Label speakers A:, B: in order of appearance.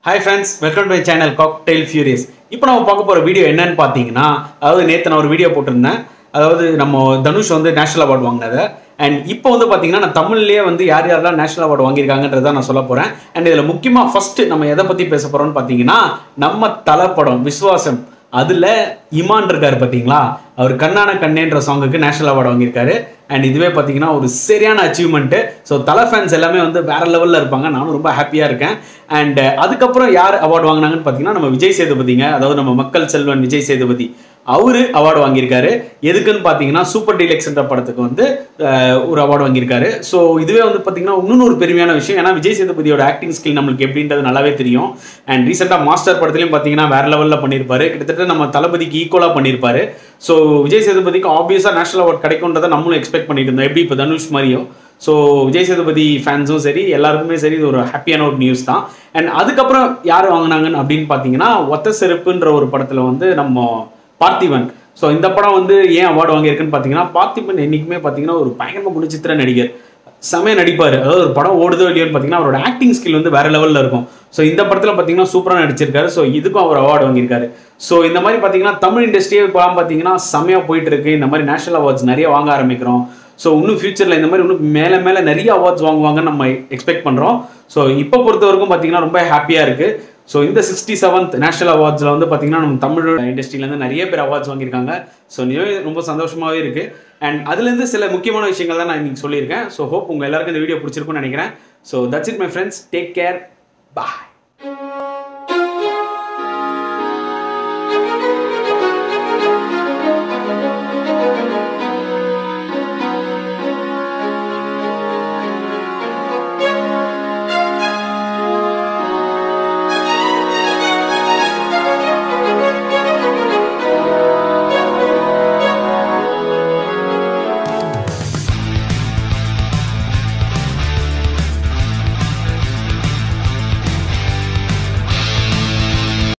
A: hi friends welcome to my channel cocktail furious இப்போ நம்ம பார்க்க போகிற வீடியோ என்னன்னு பார்த்தீங்கன்னா அதாவது நேற்று நான் ஒரு வீடியோ போட்டிருந்தேன் அதாவது நம்ம தனுஷ் வந்து நேஷனல் அவார்டு வாங்கினதை அண்ட் இப்போ வந்து பார்த்தீங்கன்னா நான் தமிழ்லேயே வந்து யார் யாரெல்லாம் நேஷனல் அவார்டு வாங்கியிருக்காங்கன்றதை நான் சொல்ல போகிறேன் அண்ட் இதில் முக்கியமாக ஃபர்ஸ்ட் நம்ம எதை பற்றி பேச போகிறோம்னு பார்த்தீங்கன்னா நம்ம தலை படம் விஸ்வாசம் அதில் இமான் இருக்காரு பார்த்தீங்களா அவர் கண்ணான கண்ணேன்ற சாங்குக்கு நேஷனல் அவார்டு வாங்கியிருக்காரு அண்ட் இதுவே பார்த்தீங்கன்னா ஒரு சரியான அச்சீவ்மெண்ட்டு ஸோ தலை ஃபேன்ஸ் எல்லாமே வந்து வேற லெவலில் இருப்பாங்க நானும் ரொம்ப ஹாப்பியாக இருக்கேன் அண்ட் அதுக்கப்புறம் யார் அவார்டு வாங்கினாங்கன்னு பார்த்தீங்கன்னா நம்ம விஜய் சேதுபதிங்க அதாவது நம்ம மக்கள் செல்வன் விஜய் சேதுபதி அவரு அவார்டு வாங்கியிருக்காரு எதுக்குன்னு பார்த்தீங்கன்னா சூப்பர் டீலக்ஸ்ன்ற படத்துக்கு வந்து அஹ், ஒரு அவார்டு வாங்கியிருக்காரு ஸோ இதுவே வந்து பார்த்தீங்கன்னா இன்னொன்று ஒரு பெருமையான விஷயம் ஏன்னா விஜய் சேதுபதியோட ஆக்டிங் ஸ்கில் நம்மளுக்கு எப்படின்றது நல்லாவே தெரியும் அண்ட் ரீசெண்டாக மாஸ்டர் படத்துலையும் பார்த்தீங்கன்னா வேற லெவலில் பண்ணியிருப்பாரு கிட்டத்தட்ட நம்ம தளபதிக்கு ஈக்குவலாக பண்ணியிருப்பாரு ஸோ விஜய் சேதுபதிக்கு ஆப்வியஸாக நேஷனல் அவார்ட் கிடைக்கும்ன்றதை நம்மளும் எக்ஸ்பெக்ட் பண்ணிட்டு இருந்தோம் எப்படி இப்போ தனுஷ் மாதிரியும் ஸோ விஜய் சேதுபதி ஃபேன்ஸும் சரி எல்லாருக்குமே சரி இது ஒரு ஹாப்பியான ஒரு நியூஸ் தான் அண்ட் அதுக்கப்புறம் யார் வாங்கினாங்கன்னு அப்படின்னு பார்த்தீங்கன்னா ஒத்த செருப்புன்ற ஒரு படத்தில் வந்து நம்ம பார்த்திபன் ஸோ இந்த படம் வந்து ஏன் அவார்டு வாங்கியிருக்குன்னு பார்த்தீங்கன்னா பார்த்திபன் என்னைக்குமே பார்த்தீங்கன்னா ஒரு பயங்கரமாக குணச்சித்திர நடிகர் செமையா நடிப்பார் அதாவது ஒரு படம் ஓடுதோ இல்லையோன்னு பார்த்தீங்கன்னா அவரோட ஆக்டிங் ஸ்கில் வந்து வேற லெவலில் இருக்கும் ஸோ இந்த படத்தில் பார்த்தீங்கன்னா சூப்பராக நடிச்சிருக்காரு ஸோ இதுக்கும் அவர் அவார்டு வாங்கியிருக்காரு ஸோ இந்த மாதிரி பார்த்தீங்கன்னா தமிழ் இண்டஸ்ட்ரியே இப்போ பார்த்தீங்கன்னா செமையாக போயிட்டு இருக்கு இந்த மாதிரி நேஷனல் அவார்ட்ஸ் நிறைய வாங்க ஆரம்பிக்கிறோம் ஸோ இன்னும் ஃபியூச்சரில் இந்த மாதிரி இன்னும் மேலே மேலே நிறைய அவார்ட்ஸ் வாங்குவாங்கன்னு நம்ம எக்ஸ்பெக்ட் பண்ணுறோம் ஸோ இப்போ பொறுத்த வரைக்கும் பார்த்தீங்கன்னா ரொம்ப ஹாப்பியாக இருக்குது ஸோ இந்த சிக்ஸ்டி செவன்த் நேஷனல் அவார்ட்ஸில் வந்து பார்த்தீங்கன்னா நம்ம தமிழ் இண்டஸ்ட்ரியிலேருந்து நிறைய பேர் அவார்ட்ஸ் வாங்கியிருக்காங்க ஸோ நிஜமே ரொம்ப சந்தோஷமாகவே இருக்குது அண்ட் அதுலேருந்து சில முக்கியமான விஷயங்கள் தான் நான் இன்னைக்கு சொல்லியிருக்கேன் ஸோ ஹோப் உங்கள் எல்லாருக்கும் இந்த வீடியோ பிடிச்சிருக்கும்னு நினைக்கிறேன் so that's it my friends take care bye